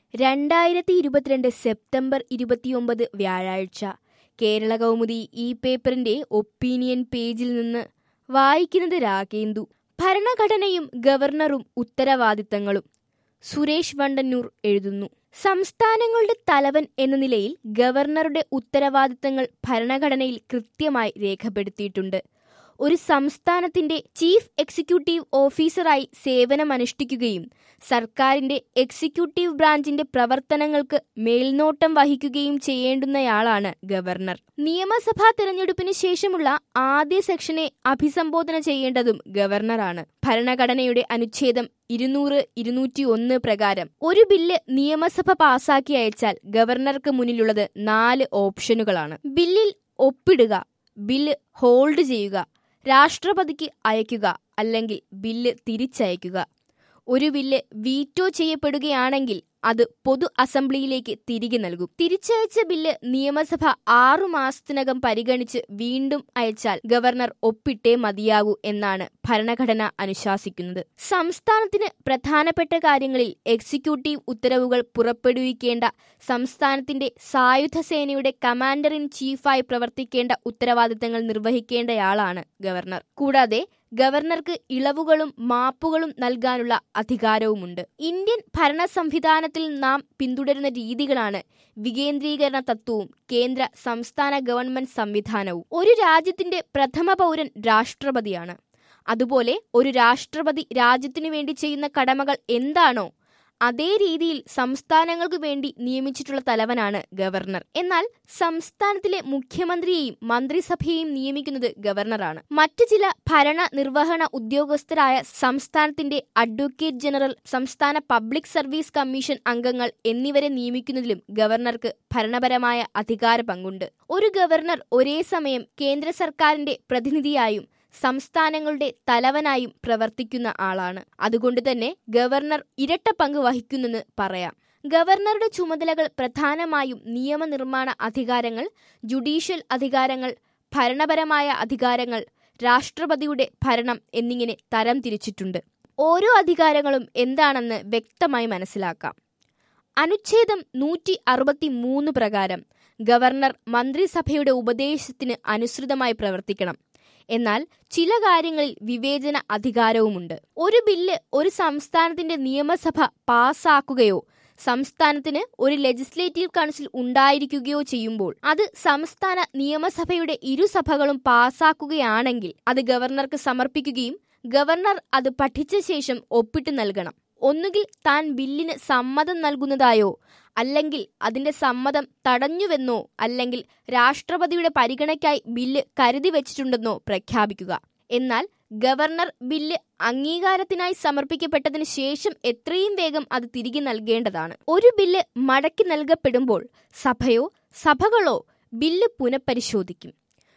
രണ്ടായിരത്തി ഇരുപത്തിരണ്ട് സെപ്റ്റംബർ ഇരുപത്തിയൊമ്പത് വ്യാഴാഴ്ച കേരള കൗമുദി ഈ പേപ്പറിന്റെ ഒപ്പീനിയൻ പേജിൽ നിന്ന് വായിക്കുന്നത് രാഗേന്ദു ഭരണഘടനയും ഗവർണറും ഉത്തരവാദിത്തങ്ങളും സുരേഷ് വണ്ടന്നൂർ എഴുതുന്നു സംസ്ഥാനങ്ങളുടെ തലവൻ എന്ന നിലയിൽ ഗവർണറുടെ ഉത്തരവാദിത്തങ്ങൾ ഭരണഘടനയിൽ കൃത്യമായി രേഖപ്പെടുത്തിയിട്ടുണ്ട് ഒരു സംസ്ഥാനത്തിന്റെ ചീഫ് എക്സിക്യൂട്ടീവ് ഓഫീസറായി സേവനമനുഷ്ഠിക്കുകയും സർക്കാരിന്റെ എക്സിക്യൂട്ടീവ് ബ്രാഞ്ചിന്റെ പ്രവർത്തനങ്ങൾക്ക് മേൽനോട്ടം വഹിക്കുകയും ചെയ്യേണ്ടുന്നയാളാണ് ഗവർണർ നിയമസഭാ തെരഞ്ഞെടുപ്പിന് ശേഷമുള്ള ആദ്യ സെക്ഷനെ അഭിസംബോധന ചെയ്യേണ്ടതും ഗവർണറാണ് ഭരണഘടനയുടെ അനുച്ഛേദം ഇരുന്നൂറ് ഇരുന്നൂറ്റി ഒന്ന് പ്രകാരം ഒരു ബില്ല് നിയമസഭ പാസാക്കി അയച്ചാൽ ഗവർണർക്ക് മുന്നിലുള്ളത് നാല് ഓപ്ഷനുകളാണ് ബില്ലിൽ ഒപ്പിടുക ബില്ല് ഹോൾഡ് ചെയ്യുക രാഷ്ട്രപതിക്ക് അയക്കുക അല്ലെങ്കിൽ ബില്ല് തിരിച്ചയക്കുക ഒരു ബില്ല് വീറ്റോ ചെയ്യപ്പെടുകയാണെങ്കിൽ അത് പൊതു അസംബ്ലിയിലേക്ക് തിരികെ നൽകും തിരിച്ചയച്ച ബില്ല് നിയമസഭ ആറു മാസത്തിനകം പരിഗണിച്ച് വീണ്ടും അയച്ചാൽ ഗവർണർ ഒപ്പിട്ടേ മതിയാകൂ എന്നാണ് ഭരണഘടന അനുശാസിക്കുന്നത് സംസ്ഥാനത്തിന് പ്രധാനപ്പെട്ട കാര്യങ്ങളിൽ എക്സിക്യൂട്ടീവ് ഉത്തരവുകൾ പുറപ്പെടുവിക്കേണ്ട സംസ്ഥാനത്തിന്റെ സായുധ സേനയുടെ കമാൻഡർ ഇൻ ചീഫായി പ്രവർത്തിക്കേണ്ട ഉത്തരവാദിത്തങ്ങൾ നിർവഹിക്കേണ്ടയാളാണ് ഗവർണർ കൂടാതെ ഗവർണർക്ക് ഇളവുകളും മാപ്പുകളും നൽകാനുള്ള അധികാരവുമുണ്ട് ഇന്ത്യൻ ഭരണ സംവിധാനത്തിൽ നാം പിന്തുടരുന്ന രീതികളാണ് വികേന്ദ്രീകരണ തത്വവും കേന്ദ്ര സംസ്ഥാന ഗവൺമെന്റ് സംവിധാനവും ഒരു രാജ്യത്തിന്റെ പ്രഥമ പൗരൻ രാഷ്ട്രപതിയാണ് അതുപോലെ ഒരു രാഷ്ട്രപതി രാജ്യത്തിനു വേണ്ടി ചെയ്യുന്ന കടമകൾ എന്താണോ അതേ രീതിയിൽ സംസ്ഥാനങ്ങൾക്ക് വേണ്ടി നിയമിച്ചിട്ടുള്ള തലവനാണ് ഗവർണർ എന്നാൽ സംസ്ഥാനത്തിലെ മുഖ്യമന്ത്രിയെയും മന്ത്രിസഭയെയും നിയമിക്കുന്നത് ഗവർണറാണ് മറ്റു ചില ഭരണ നിർവഹണ ഉദ്യോഗസ്ഥരായ സംസ്ഥാനത്തിന്റെ അഡ്വക്കേറ്റ് ജനറൽ സംസ്ഥാന പബ്ലിക് സർവീസ് കമ്മീഷൻ അംഗങ്ങൾ എന്നിവരെ നിയമിക്കുന്നതിലും ഗവർണർക്ക് ഭരണപരമായ അധികാര പങ്കുണ്ട് ഒരു ഗവർണർ ഒരേ സമയം കേന്ദ്ര സർക്കാരിന്റെ പ്രതിനിധിയായും സംസ്ഥാനങ്ങളുടെ തലവനായും പ്രവർത്തിക്കുന്ന ആളാണ് അതുകൊണ്ട് തന്നെ ഗവർണർ ഇരട്ട പങ്ക് വഹിക്കുന്നെന്ന് പറയാം ഗവർണറുടെ ചുമതലകൾ പ്രധാനമായും നിയമനിർമ്മാണ അധികാരങ്ങൾ ജുഡീഷ്യൽ അധികാരങ്ങൾ ഭരണപരമായ അധികാരങ്ങൾ രാഷ്ട്രപതിയുടെ ഭരണം എന്നിങ്ങനെ തരം തിരിച്ചിട്ടുണ്ട് ഓരോ അധികാരങ്ങളും എന്താണെന്ന് വ്യക്തമായി മനസ്സിലാക്കാം അനുച്ഛേദം നൂറ്റി അറുപത്തി മൂന്ന് പ്രകാരം ഗവർണർ മന്ത്രിസഭയുടെ ഉപദേശത്തിന് അനുസൃതമായി പ്രവർത്തിക്കണം എന്നാൽ ചില കാര്യങ്ങളിൽ വിവേചന അധികാരവുമുണ്ട് ഒരു ബില്ല് ഒരു സംസ്ഥാനത്തിന്റെ നിയമസഭ പാസാക്കുകയോ സംസ്ഥാനത്തിന് ഒരു ലെജിസ്ലേറ്റീവ് കൗൺസിൽ ഉണ്ടായിരിക്കുകയോ ചെയ്യുമ്പോൾ അത് സംസ്ഥാന നിയമസഭയുടെ ഇരുസഭകളും പാസാക്കുകയാണെങ്കിൽ അത് ഗവർണർക്ക് സമർപ്പിക്കുകയും ഗവർണർ അത് പഠിച്ച ശേഷം ഒപ്പിട്ട് നൽകണം ഒന്നുകിൽ താൻ ബില്ലിന് സമ്മതം നൽകുന്നതായോ അല്ലെങ്കിൽ അതിന്റെ സമ്മതം തടഞ്ഞുവെന്നോ അല്ലെങ്കിൽ രാഷ്ട്രപതിയുടെ പരിഗണയ്ക്കായി ബില്ല് കരുതി വെച്ചിട്ടുണ്ടെന്നോ പ്രഖ്യാപിക്കുക എന്നാൽ ഗവർണർ ബില്ല് അംഗീകാരത്തിനായി സമർപ്പിക്കപ്പെട്ടതിന് ശേഷം എത്രയും വേഗം അത് തിരികെ നൽകേണ്ടതാണ് ഒരു ബില്ല് മടക്കി നൽകപ്പെടുമ്പോൾ സഭയോ സഭകളോ ബില്ല് പുനഃപരിശോധിക്കും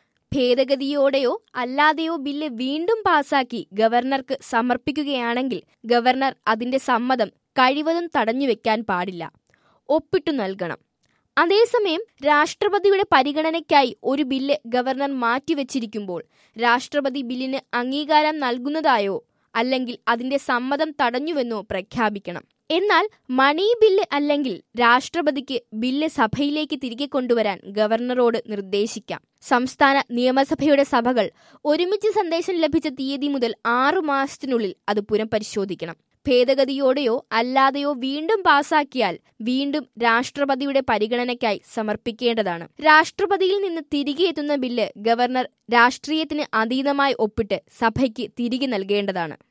ഭേദഗതിയോടെയോ അല്ലാതെയോ ബില്ല് വീണ്ടും പാസാക്കി ഗവർണർക്ക് സമർപ്പിക്കുകയാണെങ്കിൽ ഗവർണർ അതിന്റെ സമ്മതം കഴിവതും തടഞ്ഞുവെക്കാൻ പാടില്ല ഒപ്പിട്ടു നൽകണം അതേസമയം രാഷ്ട്രപതിയുടെ പരിഗണനയ്ക്കായി ഒരു ബില്ല് ഗവർണർ മാറ്റിവെച്ചിരിക്കുമ്പോൾ രാഷ്ട്രപതി ബില്ലിന് അംഗീകാരം നൽകുന്നതായോ അല്ലെങ്കിൽ അതിന്റെ സമ്മതം തടഞ്ഞുവെന്നോ പ്രഖ്യാപിക്കണം എന്നാൽ മണി ബില്ല് അല്ലെങ്കിൽ രാഷ്ട്രപതിക്ക് ബില്ല് സഭയിലേക്ക് തിരികെ കൊണ്ടുവരാൻ ഗവർണറോട് നിർദ്ദേശിക്കാം സംസ്ഥാന നിയമസഭയുടെ സഭകൾ ഒരുമിച്ച് സന്ദേശം ലഭിച്ച തീയതി മുതൽ ആറു മാസത്തിനുള്ളിൽ അത് പുനഃപരിശോധിക്കണം ഭേദഗതിയോടെയോ അല്ലാതെയോ വീണ്ടും പാസാക്കിയാൽ വീണ്ടും രാഷ്ട്രപതിയുടെ പരിഗണനയ്ക്കായി സമർപ്പിക്കേണ്ടതാണ് രാഷ്ട്രപതിയിൽ നിന്ന് തിരികെ എത്തുന്ന ബില്ല് ഗവർണർ രാഷ്ട്രീയത്തിന് അതീതമായി ഒപ്പിട്ട് സഭയ്ക്ക് തിരികെ നൽകേണ്ടതാണ്